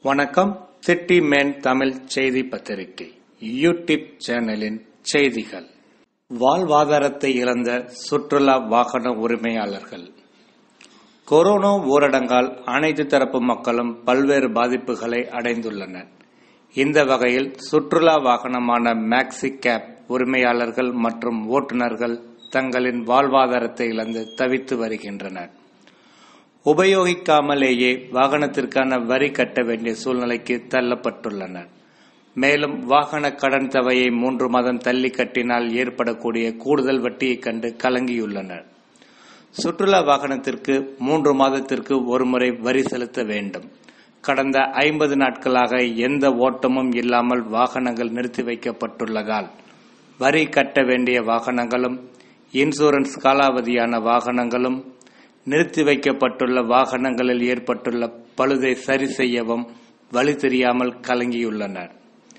வணக்கம் city man Tamil செய்தி பத்திரிகை யூடியூப் சேனலின் செய்திகள் வாழ்வாதாரத்தை இழந்த சுற்றுலா வாகன உரிமையாளர்கள் கொரோனா ஊரடங்கால் அனைத்து தரப்பு மக்களும் பல்வேறு பாதிப்புகளை அடைந்துள்ளனர் இந்த வகையில் சுற்றுலா வாகனமான மேக்ஸி கேப் உரிமையாளர்கள் மற்றும் ஓட்டுநர்கள் தங்களின் வாழ்வாதாரத்தை இழந்து தவித்து வருகின்றனர் உபயோகிக்காமலேயே வாகனத்திற்கான வரி கட்ட வேண்டிய சூழ்நிலைக்கு தள்ளப்பட்டுள்ளனர் மேலும் வாகன கடன் தொகையை மூன்று மாதம் தள்ளி கட்டினால் ஏற்படக்கூடிய கூடுதல் வட்டியை கண்டு கலங்கியுள்ளனர் சுற்றுலா வாகனத்திற்கு மூன்று மாதத்திற்கு ஒருமுறை வரி செலுத்த வேண்டும் கடந்த ஐம்பது நாட்களாக எந்த ஓட்டமும் இல்லாமல் வாகனங்கள் நிறுத்தி வைக்கப்பட்டுள்ளதால் வரி கட்ட வேண்டிய வாகனங்களும் இன்சூரன்ஸ் காலாவதியான வாகனங்களும் நிறுத்தி வைக்கப்பட்டுள்ள வாகனங்களில் ஏற்பட்டுள்ள பழுதை சரி செய்யவும் வழி தெரியாமல் கலங்கியுள்ளனர்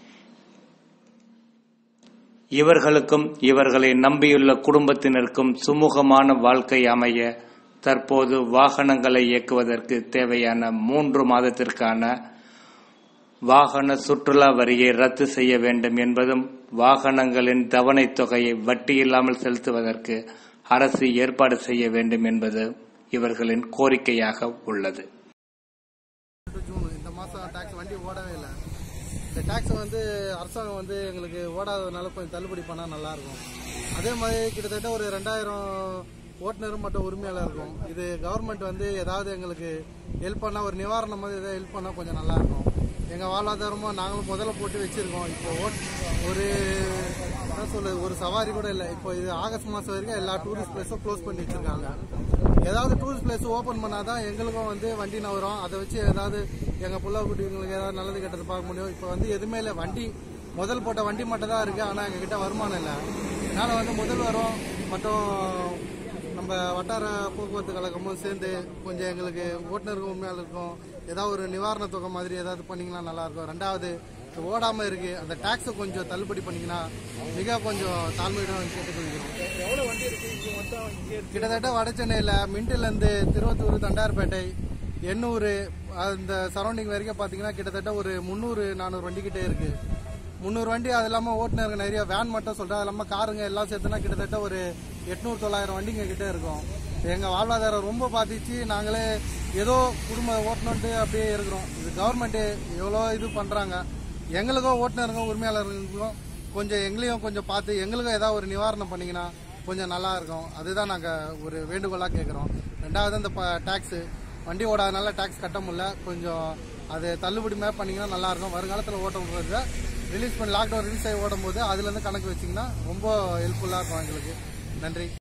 இவர்களுக்கும் இவர்களை நம்பியுள்ள குடும்பத்தினருக்கும் சுமூகமான வாழ்க்கை அமைய தற்போது வாகனங்களை இயக்குவதற்கு தேவையான மூன்று மாதத்திற்கான வாகன சுற்றுலா வரியை ரத்து செய்ய வேண்டும் என்பதும் வாகனங்களின் தவணைத் தொகையை வட்டியில்லாமல் செலுத்துவதற்கு அரசு ஏற்பாடு செய்ய வேண்டும் என்பது இவர்களின் கோரிக்கையாக உள்ளது டு ஜூன் இந்த மாதம் டேக்ஸ் வண்டி ஓடவே இல்லை இந்த டேக்ஸை வந்து அரசாங்கம் வந்து எங்களுக்கு ஓடாததுனால கொஞ்சம் தள்ளுபடி பண்ணால் நல்லாயிருக்கும் அதே மாதிரி கிட்டத்தட்ட ஒரு ரெண்டாயிரம் ஓட்டுநர் மற்றும் உரிமையாளர் இருக்கும் இது கவர்மெண்ட் வந்து ஏதாவது எங்களுக்கு ஹெல்ப் பண்ணால் ஒரு நிவாரணம் மாதிரி ஏதாவது ஹெல்ப் பண்ணால் கொஞ்சம் நல்லாயிருக்கும் எங்கள் வாழ்வாதாரமும் நாங்களும் முதல்ல போட்டு வச்சுருக்கோம் இப்போ ஓட் ஒரு என்ன சொல்லுது ஒரு சவாரி கூட இல்லை இப்போ இது ஆகஸ்ட் மாதம் வரைக்கும் எல்லா டூரிஸ்ட் பிளேஸும் க்ளோஸ் பண்ணி வச்சுருக்காங்க ஏதாவது டூரிஸ்ட் பிளேஸ் ஓப்பன் பண்ணாதான் எங்களுக்கும் வந்து வண்டி நவரும் அதை வச்சு ஏதாவது எங்கள் புள்ள குட்டிங்களுக்கு ஏதாவது நல்லது கெட்டது பார்க்க முடியும் இப்போ வந்து எதுவுமே இல்லை வண்டி முதல் போட்ட வண்டி மட்டும் தான் இருக்குது ஆனால் எங்ககிட்ட வருமானம் இல்லை அதனால் வந்து முதல்வரும் மற்றும் நம்ம வட்டார போக்குவரத்து கழகமும் சேர்ந்து கொஞ்சம் எங்களுக்கு ஓட்டுநருக்கும் உண்மையாளருக்கும் ஏதாவது ஒரு நிவாரண தொகை மாதிரி ஏதாவது பண்ணிங்கன்னா நல்லாயிருக்கும் ரெண்டாவது இது ஓடாம இருக்கு அந்த டாக்ஸை கொஞ்சம் தள்ளுபடி பண்ணீங்கன்னா மிக கொஞ்சம் தாழ்மையிடம் கேட்டுக்கொள்கிறோம் கிட்டத்தட்ட வட சென்னையில் மின்டிலேருந்து திருவத்தூர் தண்டார்பேட்டை எண்ணூர் அந்த சரௌண்டிங் வரைக்கும் பார்த்தீங்கன்னா கிட்டத்தட்ட ஒரு முந்நூறு நானூறு வண்டி கிட்டே இருக்கு முந்நூறு வண்டி அது இல்லாமல் ஓட்டுநருங்க நிறைய வேன் மட்டும் சொல்கிறேன் அது இல்லாமல் காருங்க எல்லாம் சேர்த்துனா கிட்டத்தட்ட ஒரு எட்நூறு தொள்ளாயிரம் வண்டிங்க கிட்டே இருக்கும் எங்கள் வாழ்வாதாரம் ரொம்ப பாதிச்சு நாங்களே ஏதோ குடும்ப ஓட்டணுன்ட்டு அப்படியே இருக்கிறோம் இது கவர்மெண்ட்டு எவ்வளோ இது பண்ணுறாங்க எங்களுக்கும் ஓட்டுநருங்க உரிமையாளர்களுக்கும் கொஞ்சம் எங்களையும் கொஞ்சம் பார்த்து எங்களுக்கும் ஏதாவது ஒரு நிவாரணம் பண்ணீங்கன்னா கொஞ்சம் நல்லா இருக்கும் அதுதான் நாங்கள் ஒரு வேண்டுகோளாக கேட்குறோம் ரெண்டாவது இந்த டேக்ஸு வண்டி ஓடாதனால டேக்ஸ் கட்ட முடியல கொஞ்சம் அது தள்ளுபடி மேப் பண்ணிங்கன்னா நல்லா இருக்கும் வருங்காலத்தில் ஓட்டம் போது ரிலீஸ் பண்ணி லாக்டவுன் ரிலீஸ் ஆகி ஓடும் போது அதுலேருந்து கணக்கு வச்சிங்கன்னா ரொம்ப ஹெல்ப்ஃபுல்லாக இருக்கும் எங்களுக்கு நன்றி